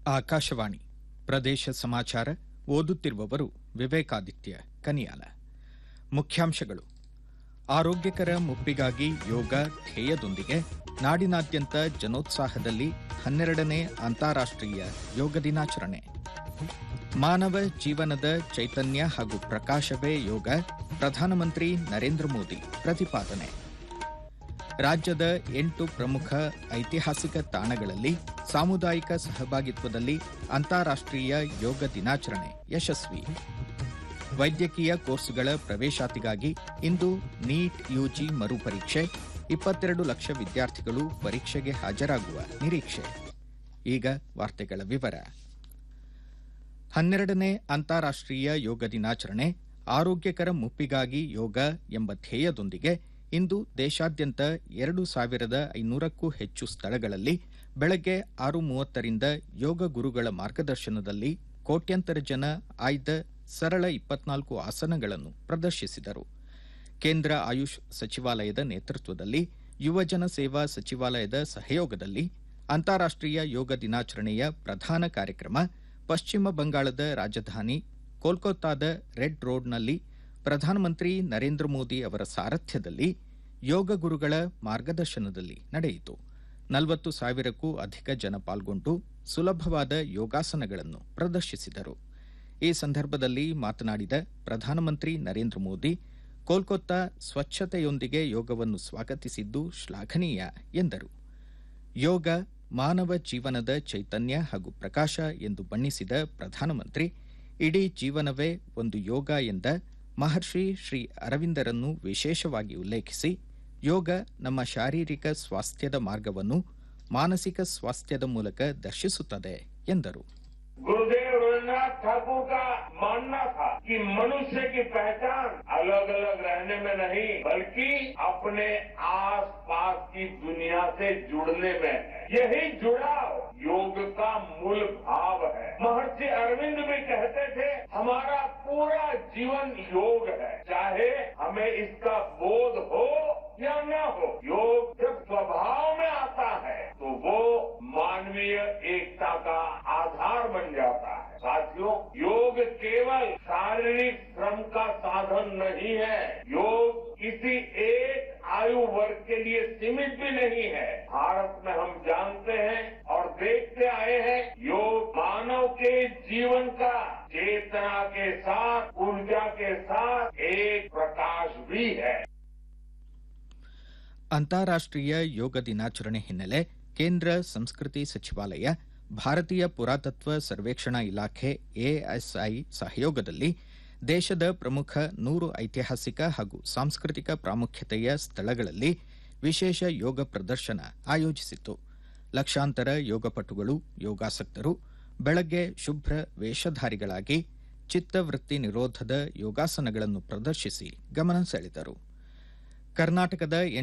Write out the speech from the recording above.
ಆಕಾಶವಾಣಿ ಪ್ರದೇಶ ಸಮಾಚಾರ ಓದುತ್ತಿರುವವರು ವಿವೇಕಾದಿತ್ಯ ಕನಿಯಾಲ ಮುಖ್ಯಾಂಶಗಳು ಆರೋಗ್ಯಕರ ಮುಪ್ಪಿಗಾಗಿ ಯೋಗ ಧ್ಯೇಯದೊಂದಿಗೆ ನಾಡಿನಾದ್ಯಂತ ಜನೋತ್ಸಾಹದಲ್ಲಿ ಹನ್ನೆರಡನೇ ಅಂತಾರಾಷ್ಟ್ರೀಯ ಯೋಗ ದಿನಾಚರಣೆ ಮಾನವ ಜೀವನದ ಚೈತನ್ಯ ಹಾಗೂ ಪ್ರಕಾಶವೇ ಯೋಗ ಪ್ರಧಾನಮಂತ್ರಿ ನರೇಂದ್ರ ಮೋದಿ ಪ್ರತಿಪಾದನೆ ರಾಜ್ಯದ ಎಂಟು ಪ್ರಮುಖ ಐತಿಹಾಸಿಕ ತಾಣಗಳಲ್ಲಿ ಸಾಮುದಾಯಿಕ ಸಹಭಾಗಿತ್ವದಲ್ಲಿ ಅಂತಾರಾಷ್ಟ್ರೀಯ ಯೋಗ ದಿನಾಚರಣೆ ಯಶಸ್ವಿ ವೈದ್ಯಕೀಯ ಕೋರ್ಸ್ಗಳ ಪ್ರವೇಶಾತಿಗಾಗಿ ಇಂದು ನೀಟ್ ಯುಜಿ ಮರುಪರೀಕ್ಷೆ ಇಪ್ಪತ್ತೆರಡು ಲಕ್ಷ ವಿದ್ಯಾರ್ಥಿಗಳು ಪರೀಕ್ಷೆಗೆ ಹಾಜರಾಗುವ ನಿರೀಕ್ಷೆ ಈಗ ವಾರ್ತೆಗಳ ವಿವರ ಹನ್ನೆರಡನೇ ಅಂತಾರಾಷ್ಟ್ರೀಯ ಯೋಗ ದಿನಾಚರಣೆ ಆರೋಗ್ಯಕರ ಮುಪ್ಪಿಗಾಗಿ ಯೋಗ ಎಂಬ ಧ್ಯೇಯದೊಂದಿಗೆ ಇಂದು ದೇಶಾದ್ಯಂತ ಎರಡು ಸಾವಿರದ ಐನೂರಕ್ಕೂ ಹೆಚ್ಚು ಸ್ಥಳಗಳಲ್ಲಿ ಬೆಳಗ್ಗೆ ಆರು ಮೂವತ್ತರಿಂದ ಯೋಗ ಗುರುಗಳ ಮಾರ್ಗದರ್ಶನದಲ್ಲಿ ಕೋಟ್ಯಂತರ ಜನ ಆಯ್ದ ಸರಳ ಇಪ್ಪತ್ನಾಲ್ಕು ಆಸನಗಳನ್ನು ಪ್ರದರ್ಶಿಸಿದರು ಕೇಂದ್ರ ಆಯುಷ್ ಸಚಿವಾಲಯದ ನೇತೃತ್ವದಲ್ಲಿ ಯುವಜನ ಸೇವಾ ಸಚಿವಾಲಯದ ಸಹಯೋಗದಲ್ಲಿ ಅಂತಾರಾಷ್ಟ್ರೀಯ ಯೋಗ ದಿನಾಚರಣೆಯ ಪ್ರಧಾನ ಕಾರ್ಯಕ್ರಮ ಪಶ್ಚಿಮ ಬಂಗಾಳದ ರಾಜಧಾನಿ ಕೋಲ್ಕತ್ತಾದ ರೆಡ್ ರೋಡ್ನಲ್ಲಿ ಪ್ರಧಾನಮಂತ್ರಿ ನರೇಂದ್ರ ಮೋದಿ ಅವರ ಸಾರಥ್ಯದಲ್ಲಿ ಯೋಗ ಗುರುಗಳ ಮಾರ್ಗದರ್ಶನದಲ್ಲಿ ನಡೆಯಿತು ನಲವತ್ತು ಸಾವಿರಕ್ಕೂ ಅಧಿಕ ಜನ ಪಾಲ್ಗೊಂಡು ಸುಲಭವಾದ ಯೋಗಾಸನಗಳನ್ನು ಪ್ರದರ್ಶಿಸಿದರು ಈ ಸಂದರ್ಭದಲ್ಲಿ ಮಾತನಾಡಿದ ಪ್ರಧಾನಮಂತ್ರಿ ನರೇಂದ್ರ ಮೋದಿ ಕೋಲ್ಕತ್ತಾ ಸ್ವಚ್ಛತೆಯೊಂದಿಗೆ ಯೋಗವನ್ನು ಸ್ವಾಗತಿಸಿದ್ದು ಶ್ಲಾಘನೀಯ ಎಂದರು ಯೋಗ ಮಾನವ ಜೀವನದ ಚೈತನ್ಯ ಹಾಗೂ ಪ್ರಕಾಶ ಎಂದು ಬಣ್ಣಿಸಿದ ಪ್ರಧಾನಮಂತ್ರಿ ಇಡೀ ಜೀವನವೇ ಒಂದು ಯೋಗ ಎಂದ ಮಹರ್ಷಿ ಶ್ರೀ ಅರವಿಂದರನ್ನು ವಿಶೇಷವಾಗಿ ಉಲ್ಲೇಖಿಸಿ ಯೋಗ ನಮ್ಮ ಶಾರೀರಿಕ ಸ್ವಾಸ್ಥ್ಯದ ಮಾರ್ಗವನ್ನು ಮಾನಸಿಕ ಸ್ವಾಸ್ಥ್ಯದ ಮೂಲಕ ದರ್ಶಿಸುತ್ತದೆ ಎಂದರು गुरुदेव रविन्द्रनाथ ठाकुर का मानना था कि मनुष्य की पहचान अलग अलग रहने में नहीं बल्कि अपने आस पास की दुनिया से जुड़ने में है यही जुड़ाव योग का मूल भाव है महर्षि अरविंद भी कहते थे हमारा पूरा जीवन योग है चाहे हमें इसका बोध हो या न हो योग जब स्वभाव में आता है तो वो मानवीय एकता का आधार बन जाता है साथियों योग केवल शारीरिक श्रम का साधन नहीं है योग किसी एक आयु वर्ग के लिए सीमित भी नहीं है भारत में हम जानते हैं और देखते आए हैं योग मानव के जीवन का चेतना के साथ ऊर्जा के साथ एक प्रकाश भी है ಅಂತಾರಾಷ್ಟ್ರೀಯ ಯೋಗ ದಿನಾಚರಣೆ ಹಿನ್ನೆಲೆ ಕೇಂದ್ರ ಸಂಸ್ಕೃತಿ ಸಚಿವಾಲಯ ಭಾರತೀಯ ಪುರಾತತ್ವ ಸರ್ವೇಕ್ಷಣಾ ಇಲಾಖೆ ಎಎಸ್ಐ ಸಹಯೋಗದಲ್ಲಿ ದೇಶದ ಪ್ರಮುಖ ನೂರು ಐತಿಹಾಸಿಕ ಹಾಗೂ ಸಾಂಸ್ಕೃತಿಕ ಪ್ರಾಮುಖ್ಯತೆಯ ಸ್ಥಳಗಳಲ್ಲಿ ವಿಶೇಷ ಯೋಗ ಪ್ರದರ್ಶನ ಆಯೋಜಿಸಿತ್ತು ಲಕ್ಷಾಂತರ ಯೋಗಪಟುಗಳು ಯೋಗಾಸಕ್ತರು ಬೆಳಗ್ಗೆ ಶುಭ್ರ ವೇಷಧಾರಿಗಳಾಗಿ ಚಿತ್ತವೃತ್ತಿ ನಿರೋಧದ ಯೋಗಾಸನಗಳನ್ನು ಪ್ರದರ್ಶಿಸಿ ಗಮನ ಸೆಳೆದರು ಕರ್ನಾಟಕದ